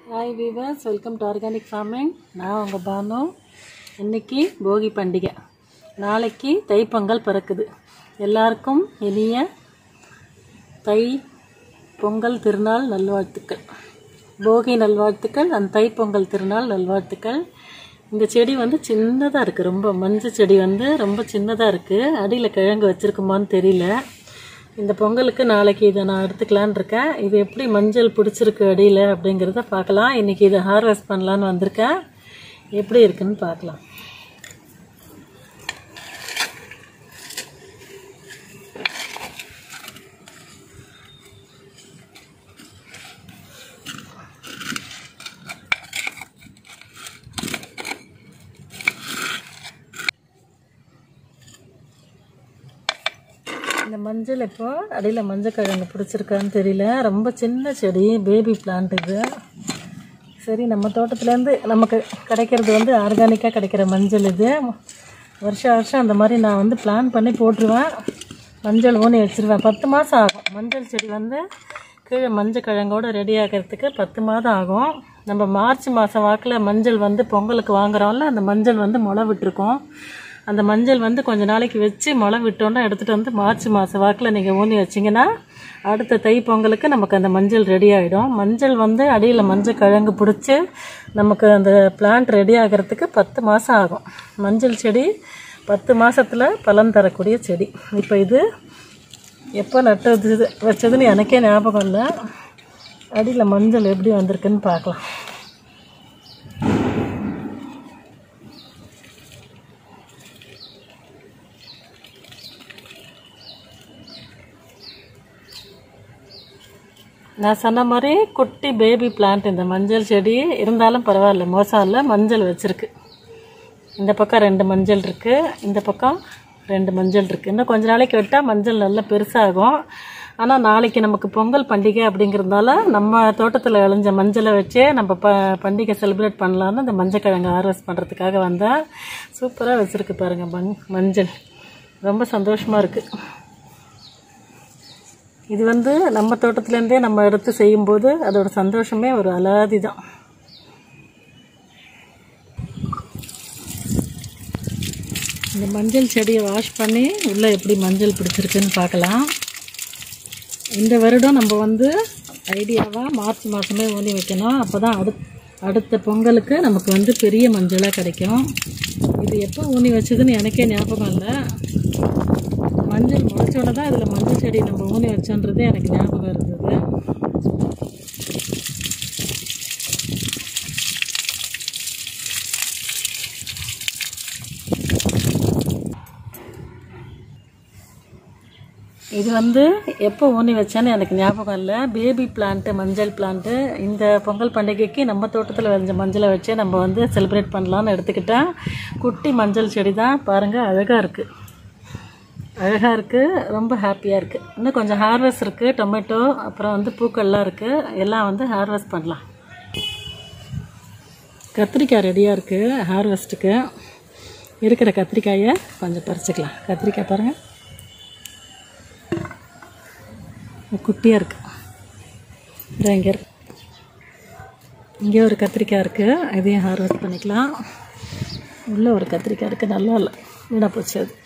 hi viewers welcome to organic farming நான் உங்கள் பானு இன்னைக்கு போகி பண்டிகை நாளைக்கு தைப்பொங்கல் பிறக்குது எல்லாருக்கும் இனிய தை பொங்கல் திருநாள் நல்வாழ்த்துக்கள் போகி நல்வாழ்த்துக்கள் அந்த தைப்பொங்கல் திருநாள் நல்வாழ்த்துக்கள் இந்த செடி வந்து சின்னதாக இருக்குது ரொம்ப மஞ்சள் செடி வந்து ரொம்ப சின்னதாக இருக்குது அடியில் கிழங்கு வச்சுருக்குமான்னு தெரியல இந்த பொங்கலுக்கு நாளைக்கு இதை நான் எடுத்துக்கலான்னு இருக்கேன் இது எப்படி மஞ்சள் பிடிச்சிருக்கு அடியில் அப்படிங்கிறத பார்க்கலாம் இன்றைக்கி இதை ஹார்வெஸ்ட் பண்ணலான்னு வந்திருக்கேன் எப்படி இருக்குன்னு பார்க்கலாம் இந்த மஞ்சள் இப்போ அடியில் மஞ்சள் கிழங்கு பிடிச்சிருக்கான்னு தெரியல ரொம்ப சின்ன செடி பேபி பிளான்ட் இது சரி நம்ம தோட்டத்துலேருந்து நமக்கு கிடைக்கிறது வந்து ஆர்கானிக்காக கிடைக்கிற மஞ்சள் இது வருஷம் வருஷம் அந்த மாதிரி நான் வந்து பிளான் பண்ணி போட்டுருவேன் மஞ்சள் ஊனி வச்சுருவேன் பத்து மாதம் ஆகும் மஞ்சள் செடி வந்து கீழே மஞ்சள் கிழங்கோட ரெடி ஆகிறதுக்கு பத்து மாதம் ஆகும் நம்ம மார்ச் மாதம் வாக்கில் மஞ்சள் வந்து பொங்கலுக்கு வாங்குறோம்ல அந்த மஞ்சள் வந்து முளை விட்டுருக்கோம் அந்த மஞ்சள் வந்து கொஞ்ச நாளைக்கு வச்சு முளை விட்டோன்னா எடுத்துகிட்டு வந்து மார்ச் மாதம் வாக்கில் நீங்கள் ஊனி வச்சிங்கன்னா அடுத்த தை பொங்கலுக்கு நமக்கு அந்த மஞ்சள் ரெடி ஆகிடும் மஞ்சள் வந்து அடியில் மஞ்சள் கிழங்கு பிடிச்சி நமக்கு அந்த பிளான்ட் ரெடி ஆகிறதுக்கு பத்து மாதம் ஆகும் மஞ்சள் செடி பத்து மாதத்தில் பலன் தரக்கூடிய செடி இப்போ இது எப்போ நட்டது வச்சதுன்னு எனக்கே ஞாபகம் இல்லை அடியில் மஞ்சள் எப்படி வந்திருக்குன்னு பார்க்கலாம் நான் சொன்ன மாதிரி குட்டி பேபி பிளான்ட் இந்த மஞ்சள் செடி இருந்தாலும் பரவாயில்ல மோசம் இல்லை மஞ்சள் வச்சுருக்கு இந்த பக்கம் ரெண்டு மஞ்சள் இருக்குது இந்த பக்கம் ரெண்டு மஞ்சள் இருக்குது இன்னும் கொஞ்ச நாளைக்கு விட்டால் மஞ்சள் நல்லா பெருசாகும் ஆனால் நாளைக்கு நமக்கு பொங்கல் பண்டிகை அப்படிங்கிறதுனால நம்ம தோட்டத்தில் விளைஞ்ச மஞ்சளை வச்சே நம்ம ப பண்டிகை செலிப்ரேட் பண்ணலான்னு இந்த மஞ்சள் கிழங்கு ஹார்வெஸ்ட் பண்ணுறதுக்காக வந்தேன் சூப்பராக வச்சுருக்கு பாருங்கள் மண் மஞ்சள் ரொம்ப சந்தோஷமாக இருக்குது இது வந்து நம்ம தோட்டத்துலேருந்தே நம்ம எடுத்து செய்யும்போது அதோட சந்தோஷமே ஒரு அலாதி தான் இந்த மஞ்சள் செடியை வாஷ் பண்ணி உள்ளே எப்படி மஞ்சள் பிடிச்சிருக்குன்னு பார்க்கலாம் இந்த வருடம் நம்ம வந்து ஐடியாவாக மார்ச் மாதமே ஊனி வைக்கணும் அப்போ தான் அடுத் அடுத்த பொங்கலுக்கு நமக்கு வந்து பெரிய மஞ்சளாக கிடைக்கும் இது எப்போ ஊனி வச்சதுன்னு எனக்கே ஞாபகம் இல்லை மஞ்சள் முளைச்சோட தான் இதில் மஞ்சள் செடி நம்ம ஊனி வச்சோன்றது எனக்கு ஞாபகம் இருந்தது இது வந்து எப்போ ஊனி வச்சேன்னு எனக்கு ஞாபகம் இல்லை பேபி பிளான்ட்டு மஞ்சள் பிளான்ட்டு இந்த பொங்கல் பண்டிகைக்கு நம்ம தோட்டத்தில் விளைஞ்ச மஞ்சளை வச்சே நம்ம வந்து செலிப்ரேட் பண்ணலான்னு எடுத்துக்கிட்டேன் குட்டி மஞ்சள் செடி தான் பாருங்கள் அழகாக இருக்குது அழகாக இருக்குது ரொம்ப ஹாப்பியாக இருக்குது இன்னும் கொஞ்சம் ஹார்வெஸ்ட் இருக்குது டொமேட்டோ அப்புறம் வந்து பூக்கள்லாம் இருக்குது எல்லாம் வந்து ஹார்வெஸ்ட் பண்ணலாம் கத்திரிக்காய் ரெடியாக இருக்குது ஹார்வெஸ்ட்டுக்கு இருக்கிற கத்திரிக்காயை கொஞ்சம் பறிச்சுக்கலாம் கத்திரிக்காய் பாருங்கள் குட்டியாக இருக்குது இதோ இங்கே இருக்கு இங்கே ஒரு கத்திரிக்காய் இருக்குது இதையும் ஹார்வெஸ்ட் பண்ணிக்கலாம் உள்ளே ஒரு கத்திரிக்காய் இருக்குது நல்லா இல்லை வீணாக போச்சு அது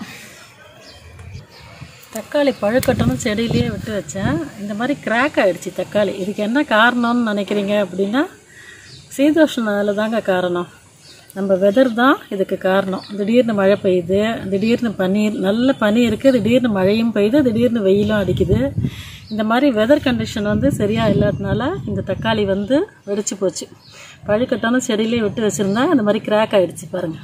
தக்காளி பழுக்கட்டணும் செடியிலேயே விட்டு வச்சேன் இந்த மாதிரி கிராக் ஆகிடுச்சு தக்காளி இதுக்கு என்ன காரணம்னு நினைக்கிறீங்க அப்படின்னா சீதோஷ்ணனால தாங்க காரணம் நம்ம வெதர் தான் இதுக்கு காரணம் திடீர்னு மழை பெய்யுது திடீர்னு பனி நல்ல பனி இருக்குது திடீர்னு மழையும் பெய்யுது திடீர்னு வெயிலும் அடிக்குது இந்த மாதிரி வெதர் கண்டிஷன் வந்து சரியாக இல்லாதனால இந்த தக்காளி வந்து வெடிச்சு போச்சு பழுக்கட்டான செடியிலே விட்டு வச்சுருந்தா இந்த மாதிரி கிராக் ஆகிடுச்சு பாருங்கள்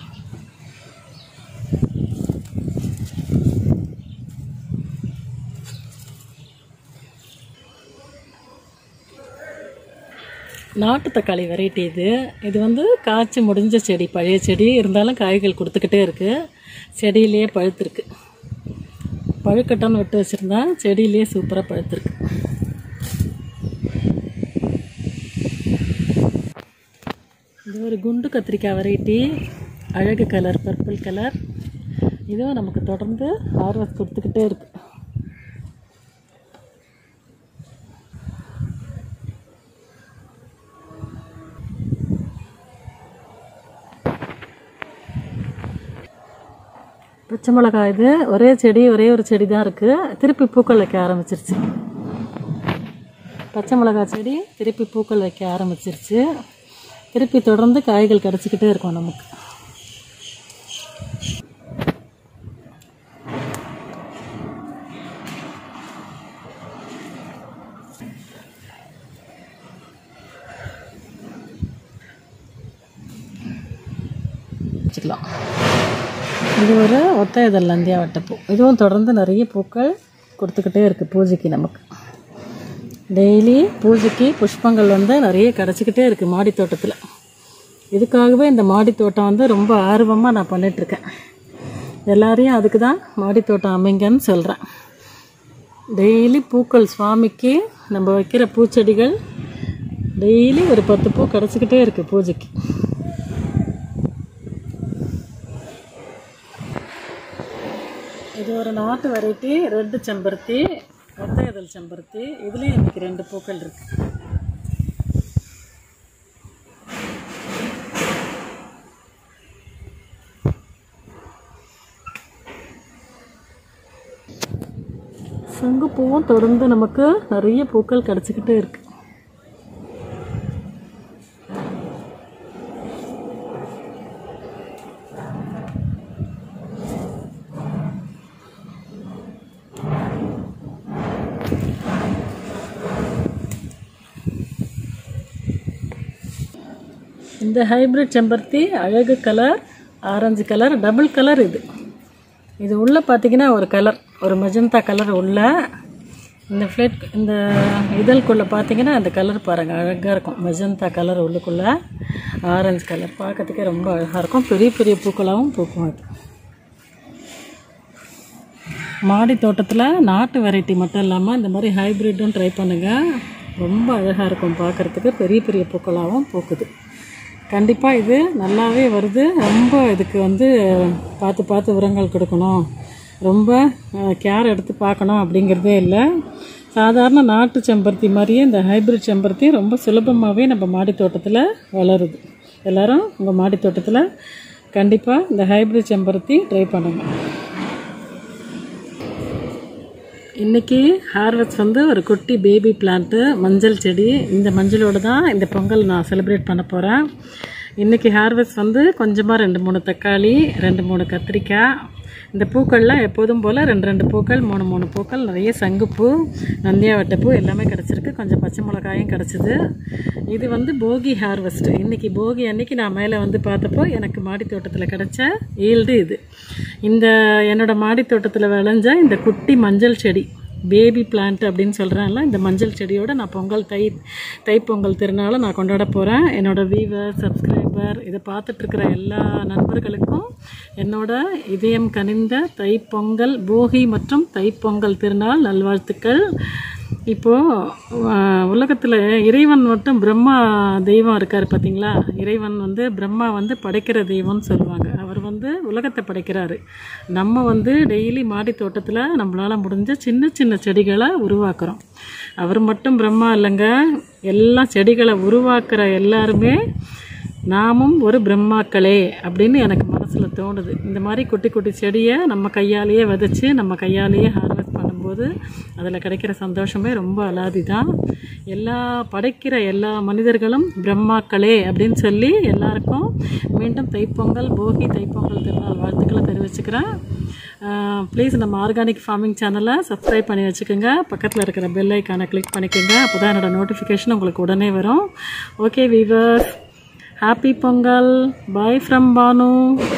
நாட்டு தக்காளி வெரைட்டி இது இது வந்து காய்ச்சி முடிஞ்ச செடி பழைய செடி இருந்தாலும் காய்கள் கொடுத்துக்கிட்டே இருக்குது செடியிலேயே பழுத்துருக்கு பழுக்கட்டம்னு விட்டு வச்சுருந்தா செடியிலேயே சூப்பராக பழுத்துருக்கு இது ஒரு குண்டு கத்திரிக்காய் வெரைட்டி அழகு கலர் பர்பிள் கலர் இதுவும் நமக்கு தொடர்ந்து ஹார்வெஸ்ட் கொடுத்துக்கிட்டே இருக்குது பச்சை மிளகாய் இது ஒரே செடி ஒரே ஒரு செடி தான் இருக்குது திருப்பி பூக்கள் வைக்க ஆரம்பிச்சிருச்சு பச்சை மிளகாய் செடி திருப்பி பூக்கள் வைக்க ஆரம்பிச்சிருச்சு திருப்பி தொடர்ந்து காய்கள் கிடச்சிக்கிட்டே இருக்கும் நமக்கு வச்சுக்கலாம் இது ஒரு ஒத்த இதழ் நந்தியா வட்டப்பூ இதுவும் தொடர்ந்து நிறைய பூக்கள் கொடுத்துக்கிட்டே இருக்குது பூஜைக்கு நமக்கு டெய்லி பூஜைக்கு புஷ்பங்கள் வந்து நிறைய கிடச்சிக்கிட்டே இருக்குது மாடி தோட்டத்தில் இதுக்காகவே இந்த மாடி தோட்டம் வந்து ரொம்ப ஆர்வமாக நான் பண்ணிகிட்ருக்கேன் எல்லாரையும் அதுக்கு தான் மாடி தோட்டம் அமைங்கன்னு சொல்கிறேன் டெய்லி பூக்கள் சுவாமிக்கு நம்ம வைக்கிற பூச்செடிகள் டெய்லி ஒரு பத்து பூ கிடச்சிக்கிட்டே இருக்குது பூஜைக்கு இது ஒரு நாட்டு வெரைட்டி ரெட்டு செம்பருத்தி ஒத்த இதழ் செம்பருத்தி இதுலேயும் இன்னைக்கு ரெண்டு பூக்கள் இருக்கு சங்குப்பூவும் தொடர்ந்து நமக்கு நிறைய பூக்கள் கிடச்சிக்கிட்டே இருக்கு இந்த ஹைப்ரிட் செம்பருத்தி அழகு colour orange colour double colour இது இது உள்ளே பார்த்தீங்கன்னா ஒரு கலர் ஒரு மெஜந்தா கலர் உள்ள இந்த ஃப்ளேட் இந்த இதழ்குள்ளே பார்த்தீங்கன்னா அந்த கலர் பாருங்கள் அழகாக இருக்கும் மெஜந்தா கலர் உள்ளுக்குள்ளே ஆரஞ்சு கலர் பார்க்கறதுக்கே ரொம்ப அழகாக இருக்கும் பெரிய பெரிய பூக்களாகவும் பூக்கும் அது மாடி தோட்டத்தில் நாட்டு வெரைட்டி மட்டும் இல்லாமல் இந்த மாதிரி ஹைப்ரிட்டும் ட்ரை பண்ணுங்கள் ரொம்ப அழகாக இருக்கும் பார்க்குறதுக்கு பெரிய பெரிய பூக்களாகவும் பூக்குது கண்டிப்பாக இது நல்லாவே வருது ரொம்ப இதுக்கு வந்து பார்த்து பார்த்து உரங்கள் கொடுக்கணும் ரொம்ப கேர் எடுத்து பார்க்கணும் அப்படிங்கிறதே இல்லை சாதாரண நாட்டு செம்பருத்தி மாதிரியே இந்த ஹைப்ரிட் செம்பருத்தி ரொம்ப சுலபமாகவே நம்ம மாடி தோட்டத்தில் வளருது எல்லோரும் உங்கள் மாடி தோட்டத்தில் கண்டிப்பாக இந்த ஹைப்ரிட் செம்பருத்தி ட்ரை பண்ணுங்கள் இன்றைக்கி ஹார்வெஸ்ட் வந்து ஒரு குட்டி பேபி பிளான்ட்டு மஞ்சள் செடி இந்த மஞ்சளோடு தான் இந்த பொங்கல் நான் செலிப்ரேட் பண்ண போகிறேன் இன்றைக்கி ஹார்வெஸ்ட் வந்து கொஞ்சமாக ரெண்டு மூணு தக்காளி ரெண்டு மூணு கத்திரிக்காய் இந்த பூக்கள்லாம் எப்போதும் போல் ரெண்டு ரெண்டு பூக்கள் மூணு மூணு பூக்கள் நிறைய சங்குப்பூ நந்தியாவட்டப்பூ எல்லாமே கிடச்சிருக்கு கொஞ்சம் பச்சை மிளகாயும் கிடச்சிது இது வந்து போகி ஹார்வெஸ்ட் இன்றைக்கி போகி அன்னைக்கு நான் மேலே வந்து பார்த்தப்போ எனக்கு மாடி தோட்டத்தில் கிடச்ச ஈல்டு இது இந்த என்னோடய மாடி தோட்டத்தில் விளைஞ்ச இந்த குட்டி மஞ்சள் செடி பேபி பிளான்ட் அப்படின்னு சொல்கிறேன்ல இந்த மஞ்சள் செடியோட நான் பொங்கல் தை தைப்பொங்கல் திருநாளை நான் கொண்டாட போகிறேன் என்னோடய வீவர் சப்ஸ்கிரைபர் இதை பார்த்துட்ருக்கிற எல்லா நண்பர்களுக்கும் என்னோட இதயம் கனிந்த தைப்பொங்கல் போகி மற்றும் தைப்பொங்கல் திருநாள் நல்வாழ்த்துக்கள் இப்போது உலகத்தில் இறைவன் மட்டும் பிரம்மா தெய்வம் இருக்கார் பார்த்தீங்களா இறைவன் வந்து பிரம்மா வந்து படைக்கிற தெய்வம்னு சொல்லுவாங்க அவர் வந்து உலகத்தை படைக்கிறாரு நம்ம வந்து டெய்லி மாடி தோட்டத்தில் நம்மளால் முடிஞ்ச சின்ன சின்ன செடிகளை உருவாக்குறோம் அவர் மட்டும் பிரம்மா இல்லைங்க எல்லா செடிகளை உருவாக்குற எல்லாருமே நாமும் ஒரு பிரம்மாக்களே அப்படின்னு எனக்கு மனசில் தோணுது இந்த மாதிரி குட்டி குட்டி செடியை நம்ம கையாலேயே விதைச்சி நம்ம கையாலேயே ஹார்வெஸ்ட் பண்ணும்போது அதில் கிடைக்கிற சந்தோஷமே ரொம்ப அலாதி தான் எல்லா படைக்கிற எல்லா மனிதர்களும் பிரம்மாக்களே அப்படின்னு சொல்லி எல்லாருக்கும் மீண்டும் தைப்பொங்கல் போகி தைப்பொங்கல் திருநாள் வாழ்த்துக்களை தெரிவிச்சுக்கிறேன் ப்ளீஸ் நம்ம ஆர்கானிக் ஃபார்மிங் சேனலை சப்ஸ்கிரைப் பண்ணி வச்சுக்கோங்க பக்கத்தில் இருக்கிற பெல் ஐக்கானை கிளிக் பண்ணிக்கோங்க அப்போ தான் என்னோடய நோட்டிஃபிகேஷன் உங்களுக்கு உடனே வரும் okay viewers happy Pongal bye from Banu